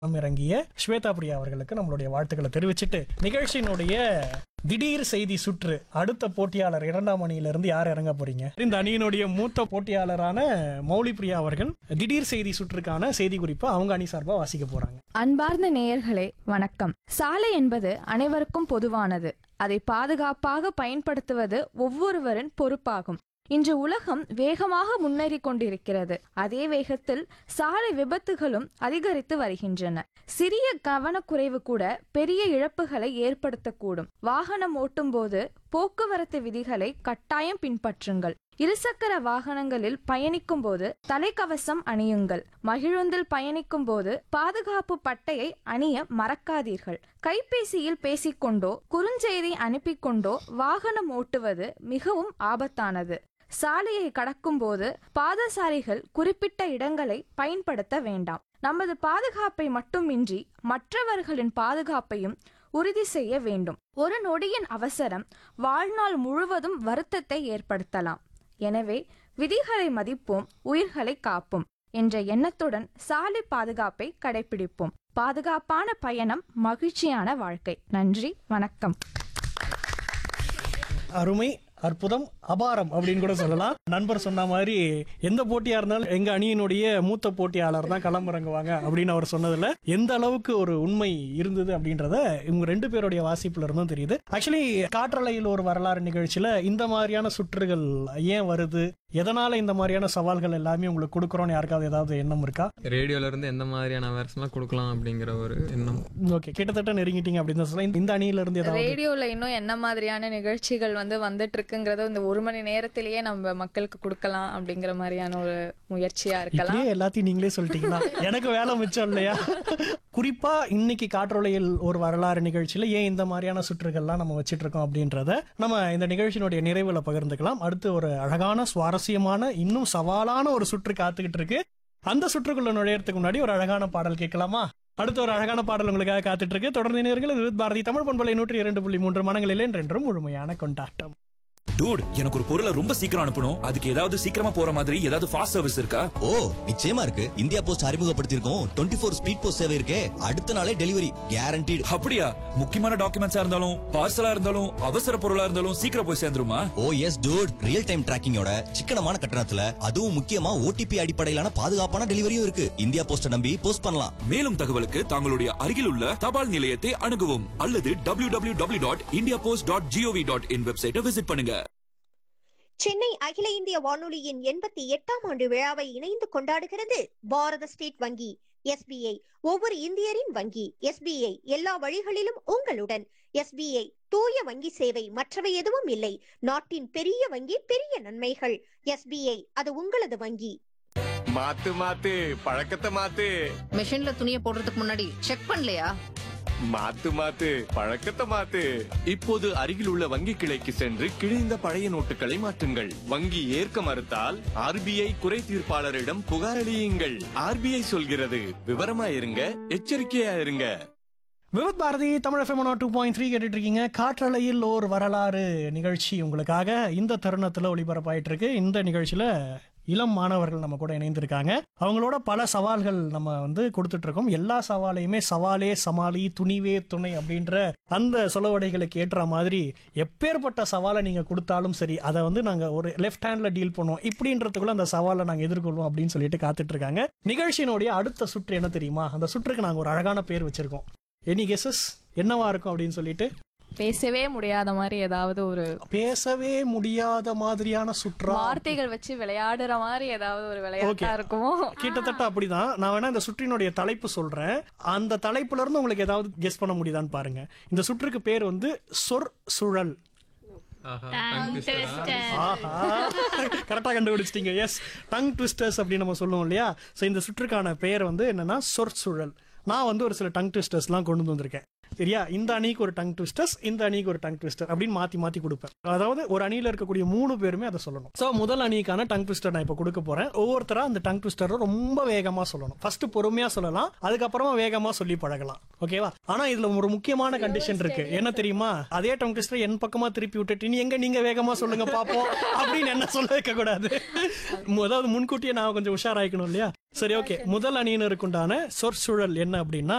களம் இறங்கிய ஸ்வேதா பிரியா அவர்களுக்கு நம்மளுடைய வாழ்த்துக்களை தெரிவிச்சிட்டு நிகழ்ச்சியினுடைய திடீர் செய்தி சுற்று அடுத்த போட்டியாளர் இரண்டாம் அணியிலிருந்து யார் இறங்க போறீங்க இந்த அணியினுடைய மூத்த போட்டியாளரான மௌலி பிரியா அவர்கள் திடீர் செய்தி சுற்றுக்கான செய்தி குறிப்பை அவங்க அணி சார்பா வாசிக்க போறாங்க அன்பார்ந்த நேயர்களே வணக்கம் சாலை என்பது அனைவருக்கும் பொதுவானது அதை பாதுகாப்பாக பயன்படுத்துவது ஒவ்வொருவரின் பொறுப்பாகும் இன்று உலகம் வேகமாக முன்னேறி கொண்டிருக்கிறது அதே வேகத்தில் சாலை விபத்துகளும் அதிகரித்து வருகின்றன சிறிய கவனக்குறைவு கூட பெரிய இழப்புகளை ஏற்படுத்தக்கூடும் வாகனம் ஓட்டும்போது போக்குவரத்து விதிகளை கட்டாயம் பின்பற்றுங்கள் இருசக்கர வாகனங்களில் பயணிக்கும் போது தலைக்கவசம் அணியுங்கள் மகிழுந்தில் பயணிக்கும் போது பாதுகாப்பு பட்டையை அணிய மறக்காதீர்கள் கைபேசியில் பேசிக்கொண்டோ குறுஞ்செய்தி அனுப்பிக் கொண்டோ வாகனம் ஓட்டுவது மிகவும் ஆபத்தானது சாலையை கடக்கும்போது பாதசாரிகள் குறிப்பிட்ட இடங்களை பயன்படுத்த வேண்டாம் நமது பாதுகாப்பை மட்டுமின்றி மற்றவர்களின் பாதுகாப்பையும் உறுதி செய்ய வேண்டும் ஒரு நொடியின் அவசரம் வாழ்நாள் முழுவதும் வருத்தத்தை ஏற்படுத்தலாம் எனவே விதிகளை மதிப்போம் உயிர்களை காப்போம் என்ற எண்ணத்துடன் சாலை பாதுகாப்பை கடைபிடிப்போம் பாதுகாப்பான பயணம் மகிழ்ச்சியான வாழ்க்கை நன்றி வணக்கம் அருமை அற்புதம் அபாரம் அப்படின்னு கூட சொல்லலாம் நண்பர் சொன்ன மாதிரி எந்த போட்டியா இருந்தாலும் எங்க அணியினுடைய மூத்த போட்டியாளர் தான் களமிறங்குவாங்க அப்படின்னு அவர் சொன்னதுல எந்த அளவுக்கு ஒரு உண்மை இருந்தது அப்படின்றத இவங்க ரெண்டு பேருடைய வாசிப்புல இருந்தும் தெரியுது ஆக்சுவலி காற்றலையில் ஒரு வரலாறு நிகழ்ச்சியில இந்த மாதிரியான சுற்றுகள் ஏன் வருது எதனால இந்த மாதிரியான சவால்கள் எல்லாமே உங்களுக்கு கொடுக்குறோம்னு யாருக்காவது ஏதாவது எண்ணம் இருக்கா ரேடியோல இருந்து எந்த மாதிரியான அவேர்ஸ்லாம் கொடுக்கலாம் அப்படிங்கிற ஒரு எண்ணம் ஓகே கிட்டத்தட்ட நெருங்கிட்டீங்க அப்படின்னு தான் சொல்லலாம் இந்த அணியில இருந்து ஏதாவது ரேடியோல இன்னும் என்ன மாதிரியான நிகழ்ச்சிகள் வந்து வந்துட்டு இருக்குங்கிறத இந்த ஒரு மணி நேரத்திலேயே நம்ம மக்களுக்கு கொடுக்கலாம் அப்படிங்கிற மாதிரியான ஒரு முயற்சியா இருக்கலாம் இப்படியே எல்லாத்தையும் நீங்களே சொல்லிட்டீங்களா எனக்கு வேலை மிச்சம் இல்லையா குறிப்பா இன்னைக்கு காற்றொலையில் ஒரு வரலாறு நிகழ்ச்சியில ஏன் இந்த மாதிரியான சுற்றுகள்லாம் நம்ம வச்சிட்டு இருக்கோம் அப்படின்றத நம்ம இந்த நிகழ்ச்சியினுடைய நிறைவுல பகிர்ந்துக்கலாம் அடுத்து ஒரு அழகான சுவாரஸ்யமான இன்னும் சவாலான ஒரு சுற்று காத்துக்கிட்டு இருக்கு அந்த சுற்றுக்குள்ள நுழையறதுக்கு முன்னாடி ஒரு அழகான பாடல் கேட்கலாமா அடுத்த ஒரு அழகான பாடல் உங்களுக்காக காத்துட்டு இருக்கு தொடர்ந்து நேர்கள் இது பாரதி தமிழ் பண்பலை நூற்றி இரண்டு புள்ளி மூன்று மனங்களில் என்றென்றும் முழுமையான கொண்டாட்டம் டூட் எனக்கு ஒரு பொருளை ரொம்ப சீக்கிரம் அனுப்பணும் அதுக்கு ஏதாவது சீக்கிரமா போற மாதிரி ஏதாவது ஃபாஸ்ட் சர்வீஸ் இருக்கா ஓ நிச்சயமா இருக்கு இந்தியா போஸ்ட் அறிமுகப்படுத்தியிருக்கோம் டுவெண்ட்டி ஃபோர் ஸ்பீட் போஸ்ட் சேவை இருக்கே அடுத்த நாளே டெலிவரி கேரண்டீடு அப்படியா முக்கியமான டாக்குமெண்ட்ஸா இருந்தாலும் பார்சலா இருந்தாலும் அவசர பொருளா இருந்தாலும் சீக்கிரம் போய் சேர்ந்துருமா oh yes dude real time டிராக்கிங்கோட சிக்கனமான கட்டணத்துல அதுவும் முக்கியமா ஓடிபி அடிப்படையிலான பாதுகாப்பான டெலிவரியும் இருக்கு இந்தியா போஸ்ட நம்பி போஸ்ட் பண்ணலாம் மேலும் தகவலுக்கு தங்களுடைய அருகில் உள்ள தபால் நிலையத்தை அணுகவும் அல்லது W W W dot India post dot gov dot in வெப்சைட்டை விசிட் பண்ணுங்க சென்னை அகில இந்திய வானொலியின் எண்பத்தி எட்டாம் ஆண்டு விழாவை இணைந்து கொண்டாடுகிறது பாரத ஸ்டேட் வங்கி எஸ்பிஐ ஒவ்வொரு இந்தியரின் வங்கி எஸ்பிஐ எல்லா வழிகளிலும் உங்களுடன் எஸ்பிஐ தூய வங்கி சேவை மற்றவை எதுவும் இல்லை நாட்டின் பெரிய வங்கி பெரிய நன்மைகள் எஸ்பிஐ அது உங்களது வங்கி மாத்து மாத்து பழக்கத்தை மாத்து மிஷின்ல துணியை போடுறதுக்கு முன்னாடி செக் பண்ணலையா மாத்து மாத்து பழக்கத்தை மாத்து இப்போது அருகில் உள்ள வங்கி கிளைக்கு சென்று கிழிந்த பழைய நோட்டுகளை மாற்றுங்கள் வங்கி ஏற்க மறுத்தால் ஆர்பிஐ குறை தீர்ப்பாளரிடம் புகாரளியுங்கள் ஆர்பிஐ சொல்கிறது விவரமா இருங்க எச்சரிக்கையா இருங்க Vividh Bharati Tamil FM two point three கேட்டுட்டு இருக்கீங்க காற்றலையில் ஓர் வரலாறு நிகழ்ச்சி உங்களுக்காக இந்த தருணத்தில் ஒளிபரப்பாயிட்டு இருக்கு இந்த நிகழ்ச்சியில இளம் மாணவர்கள் நம்ம கூட இணைந்திருக்காங்க அவங்களோட பல சவால்கள் நம்ம வந்து கொடுத்துட்டு இருக்கோம் எல்லா சவாலையுமே சவாலே சமாளி துணிவே துணை அப்படின்ற அந்த சொலவடைகளுக்கு ஏற்ற மாதிரி எப்பேற்பட்ட சவாலை நீங்க கொடுத்தாலும் சரி அதை வந்து நாங்க ஒரு லெஃப்ட் ஹேண்ட்ல டீல் பண்ணுவோம் இப்படின்றதுக்குள்ள அந்த சவாலை நாங்க எதிர்கொள்வோம் அப்படின்னு சொல்லிட்டு காத்துட்டு இருக்காங்க நிகழ்ச்சியினுடைய அடுத்த சுற்று என்ன தெரியுமா அந்த சுற்றுக்கு நாங்க ஒரு அழகான பேர் வச்சிருக்கோம் எனி கெஸஸ் என்னவா இருக்கும் அப்படின்னு சொல்லிட்டு பேசவே முடியாத மாதிரி ஏதாவது ஒரு பேசவே முடியாத மாதிரியான சுற்றா வார்த்தைகள் வச்சு விளையாடுற மாதிரி ஏதாவது ஒரு Okay. விளையாட்டா இருக்குமோ கிட்டத்தட்ட அப்படிதான் நான் வேணா இந்த சுற்றினுடைய தலைப்பு சொல்றேன் அந்த தலைப்புல இருந்து உங்களுக்கு ஏதாவது கெஸ் பண்ண முடியுதான்னு பாருங்க இந்த சுற்றுக்கு பேர் வந்து சொற் சுழல் ஆஹா கரெக்டா கண்டுபிடிச்சிட்டீங்க எஸ் டங் ட்விஸ்டர்ஸ் அப்படின்னு நம்ம சொல்லுவோம் இல்லையா ஸோ இந்த சுற்றுக்கான பெயர் வந்து என்னன்னா சொற்சுழல் நான் வந்து ஒரு சில டங் ட்விஸ்டர்ஸ்லாம் கொண்டு வந்திருக்கேன் சரியா இந்த அணிக்கு ஒரு டங் ட்விஸ்டர்ஸ் இந்த அணிக்கு ஒரு டங் ட்விஸ்டர் அப்படின்னு மாத்தி மாத்தி கொடுப்பேன் அதாவது ஒரு அணியில இருக்கக்கூடிய மூணு பேருமே அதை சொல்லணும் ஸோ முதல் அணிக்கான டங் ட்விஸ்டர் நான் இப்போ கொடுக்க போறேன் ஒவ்வொருத்தரா அந்த டங் ட்விஸ்டரை ரொம்ப வேகமா சொல்லணும் ஃபர்ஸ்ட் பொறுமையா சொல்லலாம் அதுக்கப்புறமா வேகமா சொல்லி பழகலாம் ஓகேவா ஆனா இதுல ஒரு முக்கியமான கண்டிஷன் இருக்கு என்ன தெரியுமா அதே டங் ட்விஸ்டர் என் பக்கமா திருப்பி விட்டுட்டு நீ எங்க நீங்க வேகமா சொல்லுங்க பாப்போம் அப்படின்னு என்ன சொல்ல வைக்க கூடாது அதாவது முன்கூட்டியே நான் கொஞ்சம் உஷாராயிக்கணும் இல்லையா சரி ஓகே முதல் அணியினருக்குண்டான சொற்சூழல் என்ன அப்படின்னா